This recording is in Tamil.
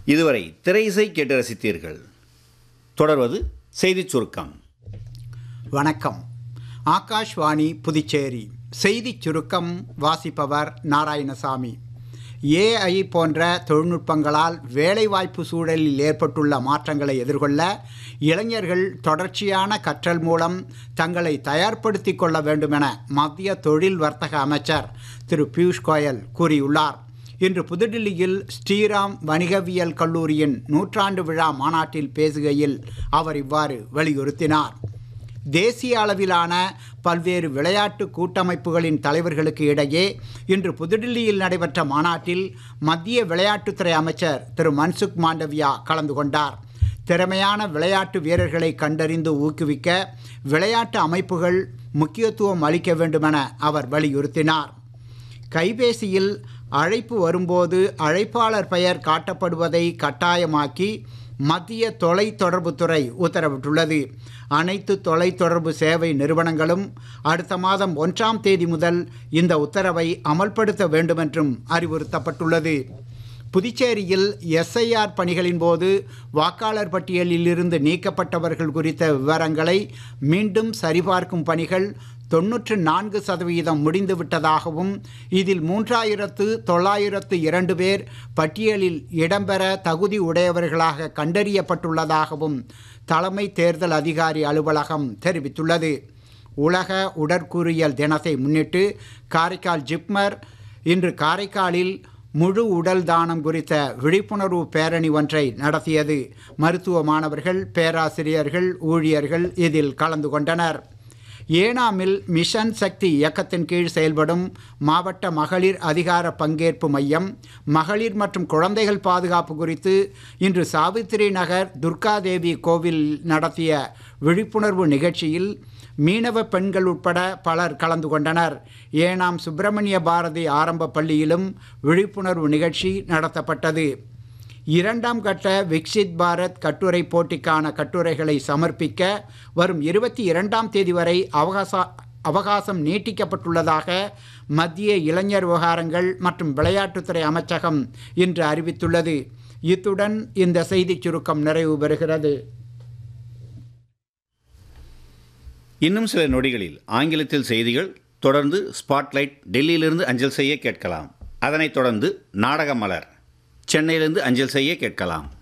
இதுவரை திரையிசை கேட்டு ரசித்தீர்கள் தொடர்வது செய்திச் சுருக்கம் வணக்கம் ஆகாஷ்வாணி புதுச்சேரி செய்திச் சுருக்கம் வாசிப்பவர் நாராயணசாமி ஏஐ போன்ற தொழில்நுட்பங்களால் வேலைவாய்ப்பு சூழலில் ஏற்பட்டுள்ள மாற்றங்களை எதிர்கொள்ள இளைஞர்கள் தொடர்ச்சியான கற்றல் மூலம் தங்களை தயார்படுத்திக் கொள்ள வேண்டுமென மத்திய தொழில் வர்த்தக அமைச்சர் திரு பியூஷ் கோயல் கூறியுள்ளார் இன்று புதுடில்லியில் ஸ்ரீராம் வணிகவியல் கல்லூரியின் நூற்றாண்டு விழா மாநாட்டில் பேசுகையில் அவர் இவ்வாறு வலியுறுத்தினார் தேசிய அளவிலான பல்வேறு விளையாட்டு கூட்டமைப்புகளின் தலைவர்களுக்கு இடையே இன்று புதுடில்லியில் நடைபெற்ற மாநாட்டில் மத்திய விளையாட்டுத்துறை அமைச்சர் திரு மன்சுக் மாண்டவியா கலந்து கொண்டார் திறமையான விளையாட்டு வீரர்களை கண்டறிந்து ஊக்குவிக்க விளையாட்டு அமைப்புகள் முக்கியத்துவம் அளிக்க வேண்டுமென அவர் வலியுறுத்தினார் கைபேசியில் அழைப்பு வரும்போது அழைப்பாளர் பெயர் காட்டப்படுவதை கட்டாயமாக்கி மத்திய தொலைத்தொடர்புத்துறை உத்தரவிட்டுள்ளது அனைத்து தொலைத்தொடர்பு சேவை நிறுவனங்களும் அடுத்த மாதம் ஒன்றாம் தேதி முதல் இந்த உத்தரவை அமல்படுத்த வேண்டுமென்றும் அறிவுறுத்தப்பட்டுள்ளது புதுச்சேரியில் எஸ்ஐஆர் பணிகளின் போது வாக்காளர் பட்டியலில் இருந்து நீக்கப்பட்டவர்கள் குறித்த விவரங்களை மீண்டும் சரிபார்க்கும் பணிகள் தொன்னூற்று நான்கு சதவீதம் முடிந்துவிட்டதாகவும் இதில் மூன்றாயிரத்து தொள்ளாயிரத்து இரண்டு பேர் பட்டியலில் இடம்பெற தகுதி உடையவர்களாக கண்டறியப்பட்டுள்ளதாகவும் தலைமை தேர்தல் அதிகாரி அலுவலகம் தெரிவித்துள்ளது உலக உடற்கூறியல் தினத்தை முன்னிட்டு காரைக்கால் ஜிப்மர் இன்று காரைக்காலில் முழு உடல் தானம் குறித்த விழிப்புணர்வு பேரணி ஒன்றை நடத்தியது மருத்துவ மாணவர்கள் பேராசிரியர்கள் ஊழியர்கள் இதில் கலந்து கொண்டனர் ஏனாமில் மிஷன் சக்தி இயக்கத்தின் கீழ் செயல்படும் மாவட்ட மகளிர் அதிகார பங்கேற்பு மையம் மகளிர் மற்றும் குழந்தைகள் பாதுகாப்பு குறித்து இன்று சாவித்திரி நகர் துர்காதேவி கோவில் நடத்திய விழிப்புணர்வு நிகழ்ச்சியில் மீனவ பெண்கள் உட்பட பலர் கலந்து கொண்டனர் ஏனாம் சுப்பிரமணிய பாரதி ஆரம்ப பள்ளியிலும் விழிப்புணர்வு நிகழ்ச்சி நடத்தப்பட்டது இரண்டாம் கட்ட விக்சித் பாரத் கட்டுரை போட்டிக்கான கட்டுரைகளை சமர்ப்பிக்க வரும் இருபத்தி இரண்டாம் தேதி வரை அவகாச அவகாசம் நீட்டிக்கப்பட்டுள்ளதாக மத்திய இளைஞர் விவகாரங்கள் மற்றும் விளையாட்டுத்துறை அமைச்சகம் இன்று அறிவித்துள்ளது இத்துடன் இந்த செய்திச் சுருக்கம் நிறைவு பெறுகிறது இன்னும் சில நொடிகளில் ஆங்கிலத்தில் செய்திகள் தொடர்ந்து ஸ்பாட்லைட் டெல்லியிலிருந்து அஞ்சல் செய்ய கேட்கலாம் அதனைத் தொடர்ந்து நாடக மலர் சென்னையிலிருந்து அஞ்சல் செய்ய கேட்கலாம்